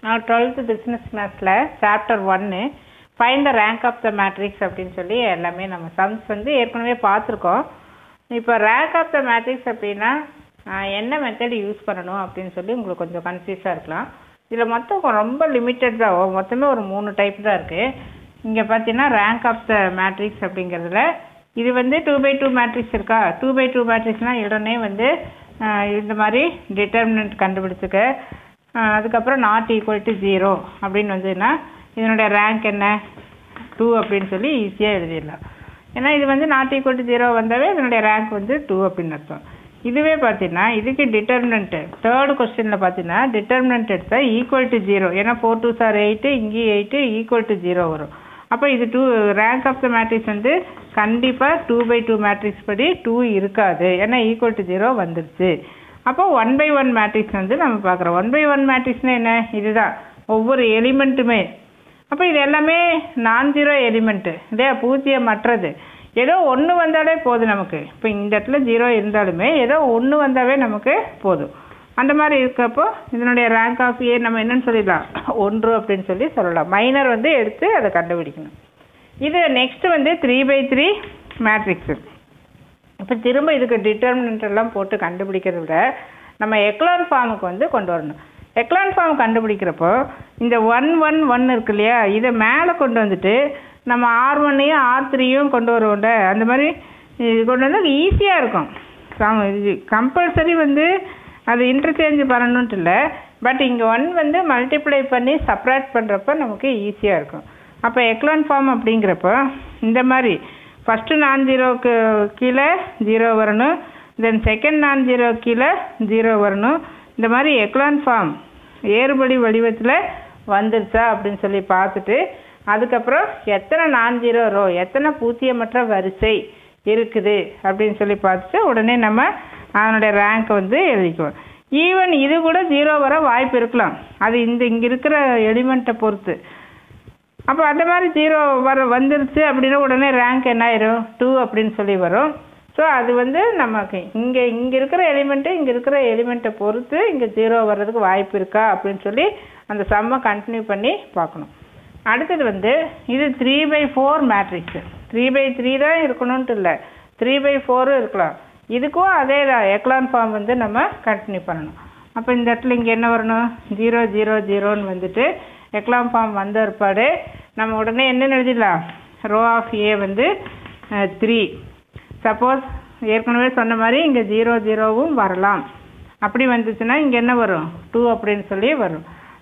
நான் twelfth business மேத்ஸில் chapter ஒன்று find the rank of the matrix அப்படின்னு சொல்லி எல்லாமே நம்ம சம்ஸ் வந்து ஏற்கனவே பார்த்துருக்கோம் இப்போ ரேங்க் ஆஃப் த மேட்ரிக்ஸ் அப்படின்னா ஆஹ், என்ன மெத்தட் யூஸ் பண்ணணும் அப்படின்னு சொல்லி உங்களுக்கு கொஞ்சம் கன்ஃபியூஸாக இருக்கலாம் இதில் மொத்தம் கொ- ரொம்ப லிமிட்டட் தான் ஒ- மொத்தமே ஒரு மூணு டைப் தான் இருக்குது இங்கே பார்த்தீங்கன்னா ரேங்க் ஆஃப் த மேட்ரிக்ஸ் அப்படிங்கிறதுல இது வந்து டூ பை டூ மேட்ரிக்ஸ் இருக்கா டூ பை டூ மேட்ரிக்ஸ்னால் உடனே வந்து ஆஹ், இந்த மாதிரி டிட்டர்மினன்ட் கண்டுபிடிச்சுக்க ஆஹ், அதுக்கப்புறம் நாட் ஈக்குவல் டு ஜீரோ அப்படின்னு வந்ததுன்னா இதனுடைய ரேங்க் என்ன டூ அப்படின்னு சொல்லி ஈஸியாக எழுதிடலாம் ஏன்னா இது வந்து நாட் ஈக்குவல் டு ஜீரோ வந்தாவே இதனுடைய ரேங்க் வந்து டூ அப்படின்னு அர்த்தம் இதுவே பார்த்தீங்கன்னா இதுக்கு டிட்டர்மினன்ட்டு தேர்ட் கொஸ்டினில் பார்த்தீங்கன்னா டிட்டர்மினன்ட் எடுத்தால் ஈக்குவல் டு ஜீரோ ஏன்னா ஃபோர் டூ சார் எயிட்டு இங்கேயும் எயிட்டு ஈக்குவல் டு ஜீரோ வரும் அப்போ இது two rank of the matrix வந்து கண்டிப்பாக டூ பை டூ மேட்ரிக்ஸ் படி டூ இருக்காது ஏன்னா ஈக்குவல் டு ஜீரோ வந்துருச்சு அப்போ ஒன் பை ஒன் மேட்ரிக்ஸ் வந்து நம்ம பார்க்குறோம் ஒன் பை ஒன் மேட்ரிக்ஸ்னால் என்ன இதுதான் ஒவ்வொரு எலிமெண்ட்டுமே அப்போ இது எல்லாமே நான் ஜீரோ எலிமெண்ட்டு இல்லையா பூஜ்ஜியமற்றது ஏதோ ஒன்று வந்தாலே போதும் நமக்கு இப்போ இந்த இடத்துல ஜீரோ இருந்தாலுமே ஏதோ ஒன்று வந்தாவே நமக்கு போதும் அந்த மாதிரி இருக்கப்போ இதனுடைய ரேங்க் ஆஃப் ஏ நம்ம என்னன்னு சொல்லிடலாம் ஒன்று அப்படின்னு சொல்லி சொல்லலாம் மைனர் வந்து எடுத்து அதை கண்டுபிடிக்கணும் இது நெக்ஸ்ட் வந்து த்ரீ பை த்ரீ மேட்ரிக்ஸு இப்போ திரும்ப இதுக்கு டிட்டர்மினன்ட் எல்லாம் போட்டு கண்டுபிடிக்கிறத விட நம்ம எக்லான் ஃபார்முக்கு வந்து கொண்டு வரணும் எக்லான் ஃபார்ம் கண்டுபிடிக்கிறப்போ இந்த ஒன் ஒன் ஒன் இருக்கு இல்லையா இதை மேலே கொண்டு வந்துட்டு நம்ம ஆர் ஒன்னையும் ஆர் த்ரீயும் கொண்டு வருவோம்ல அந்த மாதிரி இது கொண்டு வந்து ஈஸியாக இருக்கும் கம்பல்சரி வந்து அது இன்டர்சேஞ்ச் பண்ணணுன்ட்டு இல்லை பட் இங்கே ஒன் வந்து மல்டிப்ளை பண்ணி செப்பரேட் பண்ணுறப்ப நமக்கு ஈஸியாக இருக்கும் அப்போ எக்லான் ஃபார்ம் அப்படிங்கிறப்போ இந்த மாதிரி ஃபஸ்ட்டு நான் ஜீரோக்கு கீழே ஜீரோ வரணும் தென் செகண்ட் நான் ஜீரோ கீழே ஜீரோ வரணும் இந்த மாதிரி எக்லான் ஃபார்ம் ஏறுபடி வடிவத்தில் வந்துருச்சா அப்படின்னு சொல்லி பார்த்துட்டு அதுக்கப்புறம் எத்தனை நான் ஜீரோ ரோ எத்தனை பூஜ்ஜியமற்ற வரிசை இருக்குது அப்படின்னு சொல்லி பார்த்துட்டு உடனே நம்ம அதனுடைய ரேங்க் வந்து எழுதிக்குவோம் ஈவன் இது கூட ஜீரோ வர வாய்ப்பு இருக்கலாம் அது இந்த இங்கே இருக்கிற எலிமெண்ட்டை பொறுத்து அப்போ அந்த மாதிரி ஜீரோ வர வந்துருச்சு அப்படின்னா உடனே ரேங்க் என்ன ஆயிரும் டூ அப்படின்னு சொல்லி வரும் ஸோ அது வந்து நமக்கு இங்கே இங்கே இருக்கிற எலிமெண்ட்டு இங்கே இருக்கிற எலிமெண்ட்டை பொறுத்து இங்கே ஜீரோ வர்றதுக்கு வாய்ப்பு இருக்கா அப்படின்னு சொல்லி அந்த சம்மை கண்டினியூ பண்ணி பார்க்கணும் அடுத்தது வந்து இது three by four matrix three by three தான் இருக்கணும்ட்டு இல்லை த்ரீ பை ஃபோரும் இருக்கலாம் இதுக்கும் அதே தான் எக்லான் ஃபார்ம் வந்து நம்ம கண்டினியூ பண்ணணும் அப்போ இந்த இடத்துல இங்கே என்ன வரணும் ஜீரோ ஜீரோ ஜீரோன்னு வந்துட்டு எக்லாம் ஃபார்ம் வந்த ஏற்பாடு நம்ம உடனே என்ன எழுதிடலாம் ரோ ஆஃப் ஏ வந்து த்ரீ சப்போஸ் ஏற்கனவே சொன்ன மாதிரி இங்கே ஜீரோ ஜீரோவும் வரலாம் அப்படி வந்துச்சுன்னா இங்கே என்ன வரும் டூ அப்படின்னு சொல்லி வரும்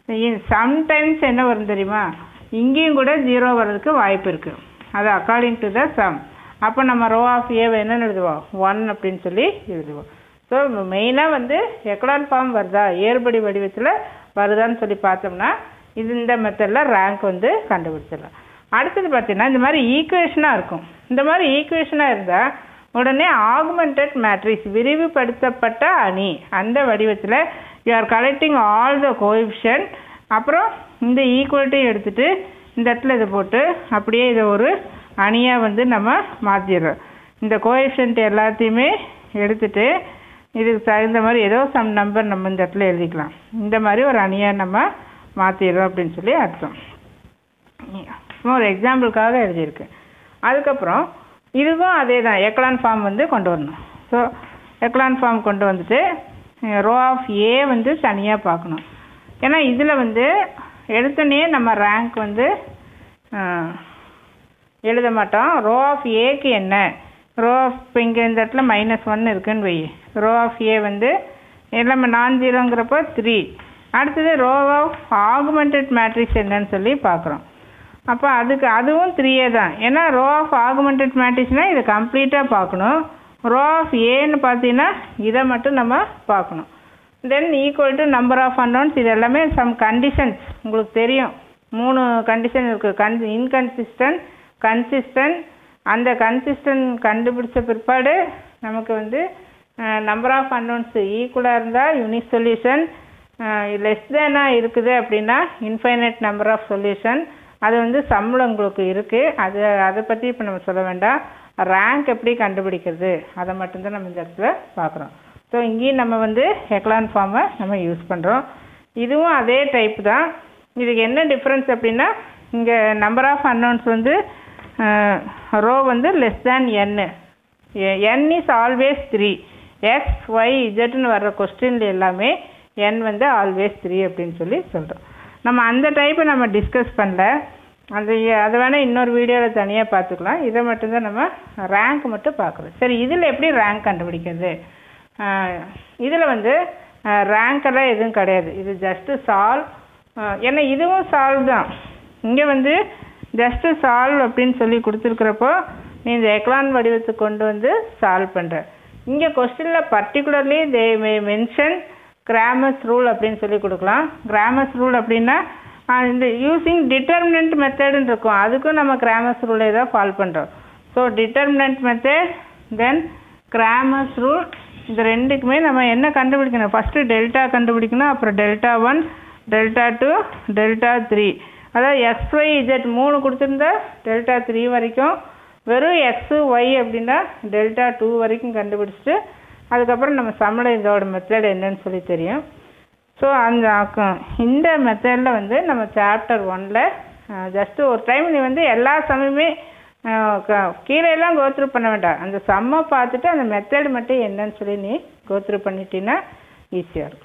சம்டைம்ஸ் என்ன வரும் தெரியுமா இங்கேயும் கூட ஜீரோ வர்றதுக்கு வாய்ப்பு இருக்குது அது அக்கார்டிங் டு த சம் அப்போ நம்ம ரோ ஆஃப் ஏவை என்னன்னு எழுதுவோம் ஒன் அப்படின்னு சொல்லி எழுதுவோம் ஸோ மெயினாக வந்து எக்கலான் ஃபார்ம் வருதா ஏறுபடி வடிவத்தில் வருதான்னு சொல்லி பார்த்தோம்னா இது இந்த மெத்தடில் ரேங்க் வந்து கண்டுபிடிச்சிடலாம் அடுத்தது பார்த்தீங்கன்னா இந்த மாதிரி ஈக்குவேஷனாக இருக்கும் இந்த மாதிரி ஈக்குவேஷனாக இருந்தால் உடனே ஆகுமெண்டட் மேட்ரிக்ஸ் விரிவுபடுத்தப்பட்ட அணி அந்த வடிவத்தில் you are collecting all the coefficient அப்புறம் இந்த ஈக்குவலிட்டி எடுத்துட்டு இந்த இடத்துல இதை போட்டு அப்படியே இதை ஒரு அணியாக வந்து நம்ம மாற்றிடுறோம் இந்த கோஎஃபிஷியன்ட் எல்லாத்தையுமே எடுத்துட்டு இதுக்கு தகுந்த மாதிரி ஏதோ சம் நம்பர் நம்ம இந்த இடத்துல எழுதிக்கலாம் இந்த மாதிரி ஒரு அணியாக நம்ம மாற்றிடுறோம் அப்படின்னு சொல்லி அர்த்தம் சும்மா ஒரு எக்ஸாம்பிளுக்காக எழுதியிருக்கு அதுக்கப்புறம் இதுவும் அதே தான் எக்லான் ஃபார்ம் வந்து கொண்டு வரணும் ஸோ எக்லான் ஃபார்ம் கொண்டு வந்துட்டு ரோ ஆஃப் ஏ வந்து தனியாக பார்க்கணும் ஏன்னா இதில் வந்து எடுத்தோடனே நம்ம ரேங்க் வந்து அஹ், எழுத மாட்டோம் ரோ ஆஃப் ஏக்கு என்ன ரோ ஆஃப் இப்போ இங்கே இந்த இடத்துல மைனஸ் ஒன் இருக்குன்னு வை ரோ ஆஃப் ஏ வந்து எல்லாமே நான் ஜீரோங்கிறப்போ த்ரீ அடுத்தது ரோ ஆஃப் ஆகுமெண்டட் மேட்ரிக்ஸ் என்னன்னு சொல்லி பார்க்குறோம் அப்போ அதுக்கு அதுவும் த்ரீயே தான் ஏன்னா ரோ ஆஃப் ஆகுமெண்டட் மேட்ரிக்ஸ்னால் இதை கம்ப்ளீட்டாக பார்க்கணும் ரோ ஆஃப் ஏன்னு பார்த்தீங்கன்னா இதை மட்டும் நம்ம பார்க்கணும் then equal to number of unknowns இது எல்லாமே சம் கண்டிஷன்ஸ் உங்களுக்கு தெரியும் மூணு கண்டிஷன் இருக்குது கன் இன்கன்சிஸ்டன்ட் கன்சிஸ்டன்ட் அந்த கன்சிஸ்டன்ட் கண்டுபிடிச்ச பிற்பாடு நமக்கு வந்து நம்பர் ஆஃப் அன்னோன்ஸ் ஈக்குவலாக இருந்தால் யூனிக் சொல்யூஷன் லெஸ் தேனாக இருக்குது அப்படின்னா இன்ஃபைனைட் நம்பர் ஆஃப் சொல்யூஷன் அது வந்து சம்பளம் உங்களுக்கு இருக்குது அது அதை பற்றி இப்போ நம்ம சொல்ல வேண்டாம் ரேங்க் எப்படி கண்டுபிடிக்கிறது அதை மட்டும்தான் நம்ம இந்த இடத்துல பார்க்குறோம் ஸோ இங்கேயும் நம்ம வந்து எக்லான் ஃபார்மை நம்ம யூஸ் பண்ணுறோம் இதுவும் அதே டைப் தான் இதுக்கு என்ன டிஃப்ரென்ஸ் அப்படின்னா இங்கே நம்பர் ஆஃப் அன்னோன்ஸ் வந்து ரோ வந்து லெஸ் தேன் என்னு N is always three X Y இஜெட்னு வர்ற கொஸ்டின்ல எல்லாமே என் வந்து ஆல்வேஸ் த்ரீ அப்படின்னு சொல்லி சொல்கிறோம் நம்ம அந்த டைப்பை நம்ம டிஸ்கஸ் பண்ணல அது அதை வேணால் இன்னொரு வீடியோவில் தனியாக பார்த்துக்கலாம் இதை மட்டும்தான் நம்ம ரேங்க் மட்டும் பார்க்குறோம் சரி இதில் எப்படி ரேங்க் கண்டுபிடிக்கிறது இதில் வந்து ரேங்க்கெல்லாம் எதுவும் கிடையாது இது ஜஸ்ட்டு சால்வ் ஏன்னா இதுவும் சால்வ் தான் இங்கே வந்து ஜஸ்ட்டு சால்வ் அப்படின்னு சொல்லி கொடுத்துருக்குறப்போ நீ இந்த எக்லான் வடிவத்தை கொண்டு வந்து சால்வ் பண்ணுற இங்கே கொஸ்டினில் particularly they may mention Cramer's rule அப்படின்னு சொல்லி கொடுக்கலாம் கிராமர்ஸ் ரூல் அப்படின்னா இந்த யூஸிங் டிட்டர்மினன்ட் மெத்தடுன்னு இருக்கும் அதுக்கும் நம்ம கிராமர்ஸ் ரூலை தான் ஃபாலோ பண்ணுறோம் so determinant method then Cramer's rule இந்த ரெண்டுக்குமே நம்ம என்ன கண்டுபிடிக்கணும் ஃபஸ்ட்டு டெல்டா கண்டுபிடிக்கணும் அப்புறம் delta one delta two delta three அதாவது எக்ஸ் ஒய் இஜெட் மூணு கொடுத்துருந்தா டெல்டா த்ரீ வரைக்கும் வெறும் எக்ஸு ஒய் அப்படின்னா டெல்டா டூ வரைக்கும் கண்டுபிடிச்சிட்டு அதுக்கப்புறம் நம்ம சம்மளம் இதோட மெத்தட் என்னன்னு சொல்லி தெரியும் ஸோ அந்த இந்த மெத்தடில் வந்து நம்ம சாப்டர் ஒனில் ஜஸ்ட்டு ஒரு டைம் நீ வந்து எல்லா சமயமே கீழே எல்லாம் கோத்ரூ பண்ண வேண்டாம் அந்த சம்மை பார்த்துட்டு அந்த மெத்தட் மட்டும் என்னன்னு சொல்லி நீ கோத்ரூ பண்ணிட்டீங்கன்னா ஈஸியாக இருக்கும்